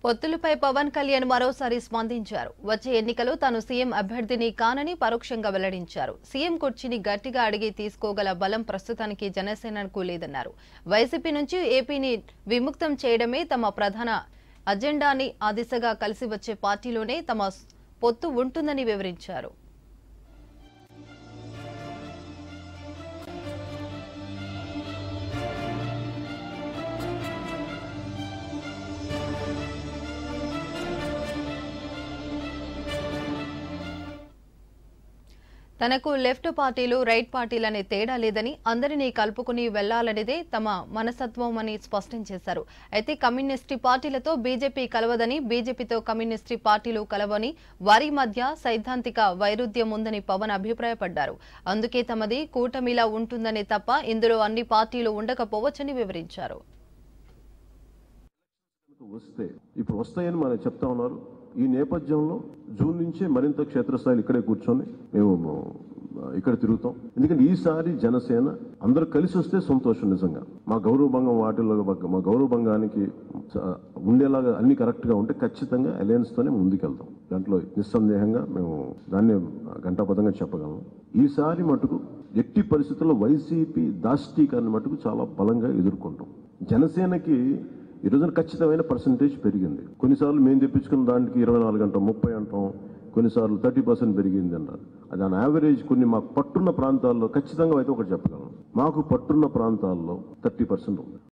పొత్తులపై పవన్ కళ్యాణ్ మరోసారి స్పందించారు వచ్చే ఎన్నికలో తాను సీఎం అభ్యర్థిని కానని పరోక్షంగా వెల్లడించారు సీఎం కుర్చీని గట్టిగా అడిగి తీసుకోగల బలం ప్రస్తుతానికి జనసేనకు లేదన్నారు వైసీపీ నుంచి ఏపీని విముక్తం చేయడమే తమ ప్రధాన అజెండాని ఆ దిశగా కలిసి వచ్చే పార్టీలోనే తమ పొత్తు ఉంటుందని వివరించారు తనకు లెఫ్ట్ పార్టీలు రైట్ పార్టీలనే తేడా లేదని అందరినీ కలుపుకుని వెళ్లాలనేదే తమ మనసత్వం అని స్పష్టం చేశారు అయితే కమ్యూనిస్టు పార్టీలతో బీజేపీ కలవదని బీజేపీతో కమ్యూనిస్టు పార్టీలు కలవని వారి మధ్య సైద్ధాంతిక వైరుధ్యం ఉందని పవన్ అభిప్రాయపడ్డారు అందుకే తమది కూటమిలా ఉంటుందనే తప్ప ఇందులో అన్ని పార్టీలు ఉండకపోవచ్చని వివరించారు వస్తే ఇప్పుడు వస్తాయని మనం చెప్తా ఉన్నారు ఈ నేపథ్యంలో జూన్ నుంచే మరింత క్షేత్రస్థాయిలో ఇక్కడే కూర్చొని మేము ఆ, ఇక్కడ తిరుగుతాం ఎందుకంటే ఈసారి జనసేన అందరూ కలిసి వస్తే సంతోషం నిజంగా మా గౌరవభంగం వాటిల్లో ఒక- మా గౌరవభంగానికి స- ఉండేలాగా అన్ని కరెక్ట్ గా ఉంటే ఖచ్చితంగా అలయన్స్ తోనే ముందుకెళ్తాం దాంట్లో నిస్సందేహంగా మేము దాన్ని గంటాపదంగా చెప్పగలం ఈసారి మటుకు ఎట్టి పరిస్థితుల్లో వైసీపీ దాష్టీకరణ మటుకు చాలా బలంగా ఎదుర్కొంటాం జనసేనకి ఈ రోజున ఖచ్చితమైన పర్సంటేజ్ పెరిగింది కొన్నిసార్లు మేము తెప్పించుకున్న దానికి ఇరవై నాలుగు అంటాం ముప్పై అంటాం కొన్నిసార్లు థర్టీ పర్సెంట్ పెరిగింది అన్నారు అది ఆన్ యావరేజ్ కొన్ని మాకు పట్టున్న ప్రాంతాల్లో ఖచ్చితంగా అయితే ఒకటి చెప్పగలం మాకు పట్టున్న ప్రాంతాల్లో థర్టీ పర్సెంట్ ఉంది